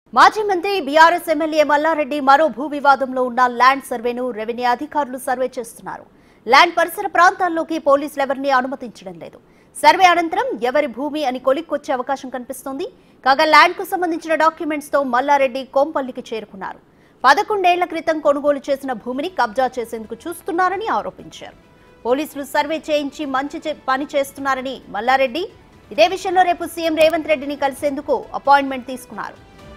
మాజీ మంత్రి BRS MLA Mallareddy మరో భూ వివాదంలో ఉన్న ల్యాండ్ సర్వేను రెవెన్యూ అధికారులు సర్వే చేస్తున్నారు ల్యాండ్ పరిసర ప్రాంతాల్లోకి పోలీసులు ఎవరిని అనుమతించడం లేదు సర్వే అనంతరం ఎవరి భూమి అని కొలిక్కొచ్చే అవకాశం కనిపిస్తోంది కాగా ల్యాండ్ కు సంబంధించిన డాక్యుమెంట్స్ తో మల్లారెడ్డి కోంపల్లికి చేరుకున్నారు పదకొండేళ్ల క్రితం కొనుగోలు చేసిన భూమిని కబ్జా చేసేందుకు చూస్తున్నారని ఆరోపించారు పోలీసులు సర్వే చేయించి మంచి చే- పని చేస్తున్నారని మల్లారెడ్డి ఇదే విషయంలో రేపు సీఎం రేవంత్ రెడ్డిని కలిసేందుకు అపాయింట్మెంట్ తీసుకున్నారు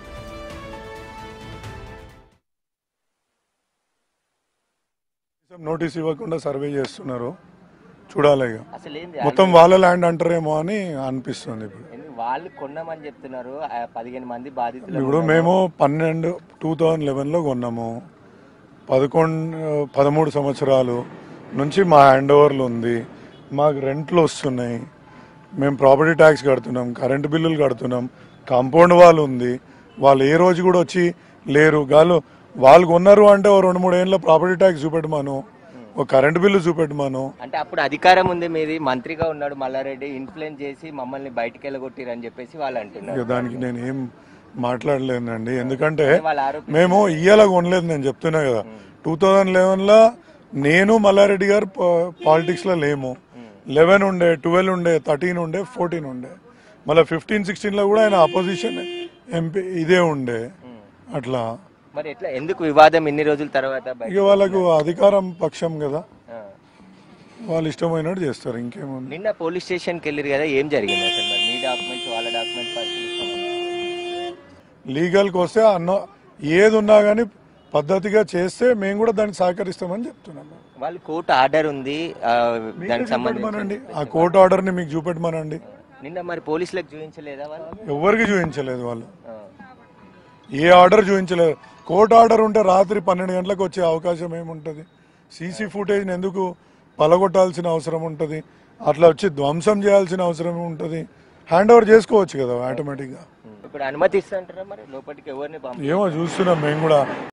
కనీసం నోటీస్ ఇవ్వకుండా సర్వే చేస్తున్నారు చూడాలి ఇక అసలు ఏంది మొత్తం వాళ్ళ ల్యాండ్ అంటారేమో అని అనిపిస్తుంది ఇప్పుడు ఎందుకు వాళ్ళు కొన్నామని చెప్తున్నారు ఆ పదిహేను మంది బాధితులు ఇప్పుడు మేము పన్నెండు టూ థౌజండ్ లెవెన్లో కొన్నాము పదకొండు పదమూడు సంవత్సరాలు నుంచి మా హ్యాండ్ ఓవర్లు ఉంది మాకు రెంట్లు వస్తున్నాయి మేము ప్రాపర్టీ ట్యాక్స్ కడుతున్నాం కరెంటు బిల్లులు కడుతున్నాం కాంపౌండ్ వాళ్ళు ఉంది వాళ్ళు ఏ రోజు కూడా వచ్చి లేరు గాలు వాళ్ళు కొన్నారు అంటే ఓ రెండు మూడు ఏళ్ళ ప్రాపర్టీ ట్యాక్స్ చూపెట్టమాను ఒక కరెంటు బిల్లు చూపెట్టమాను అంటే అప్పుడు అధికారం ఉంది మీది మంత్రిగా ఉన్నాడు మల్లారెడ్డి ఇన్ఫ్లుయెన్స్ చేసి మమ్మల్ని బయటికి వెళ్ళగొట్టిరని చెప్పేసి వాళ్ళు అంటున్నారు ఇక దానికి నేను ఏం మాట్లాడలేనండి ఎందుకంటే వాళ్ళ ఆరోపణ మేము ఇయ్యాల కొనలేదు నేను చెప్తున్నా కదా టూ థౌజండ్ లెవెన్లో నేను మల్లారెడ్డి గారు పాలిటిక్స్లో లేము లెవెన్ ఉండే ట్వెల్వ్ ఉండే థర్టీన్ ఉండే ఫోర్టీన్ ఉండే మళ్ళీ ఫిఫ్టీన్ సిక్స్టీన్లో కూడా ఆయన అపోజిషన్ ఎంపీ ఇదే ఉండే అట్లా మరి ఎట్లా ఎందుకు వివాదం ఇన్ని రోజుల తర్వాత బయట ఇక వాళ్ళకు అధికారం పక్షం కదా ఆ. వాళ్ళు ఇష్టమైనట్టు చేస్తారు ఇంకేముంది నిన్న పోలీస్ స్టేషన్కి వెళ్ళారు కదా ఏం జరిగింది అసలు మరి మీ డాక్యుమెంట్స్ వాళ్ళ డాక్యుమెంట్స్ పరిశీలిస్తాం లీగల్కి వస్తే అన్న ఏది ఉన్నా కానీ పద్ధతిగా చేస్తే మేము కూడా దానికి సహకరిస్తామని చెప్తున్నాం వాళ్ళు కోర్టు ఆర్డర్ ఉంది ఆ, దానికి సంబంధించి చూపెట్టమనండి ఆ కోర్టు ఆర్డర్ని మీకు చూపెట్టమనండి నిన్న మరి పోలీసులకు చూపించలేదా వాళ్ళు ఎవరికి చూపించలేదు వాళ్ళు ఆ. ఏ ఆర్డర్ చూపించలేదు కోర్టు ఆర్డర్ ఉంటే రాత్రి పన్నెండు గంటలకు వచ్చే అవకాశం ఏముంటుంది సీసీ ఫుటేజ్ని ఎందుకు పలగొట్టాల్సిన అవసరం ఉంటుంది అట్లా వచ్చి ధ్వంసం చేయాల్సిన అవసరం ఉంటుంది హ్యాండ్ ఓవర్ చేసుకోవచ్చు కదా ఆటోమేటిక్గా ఇప్పుడు అనుమతిస్తుంటారా మరి లోపలికి ఎవరిని పంప ఏమో చూస్తున్నాం మేము కూడా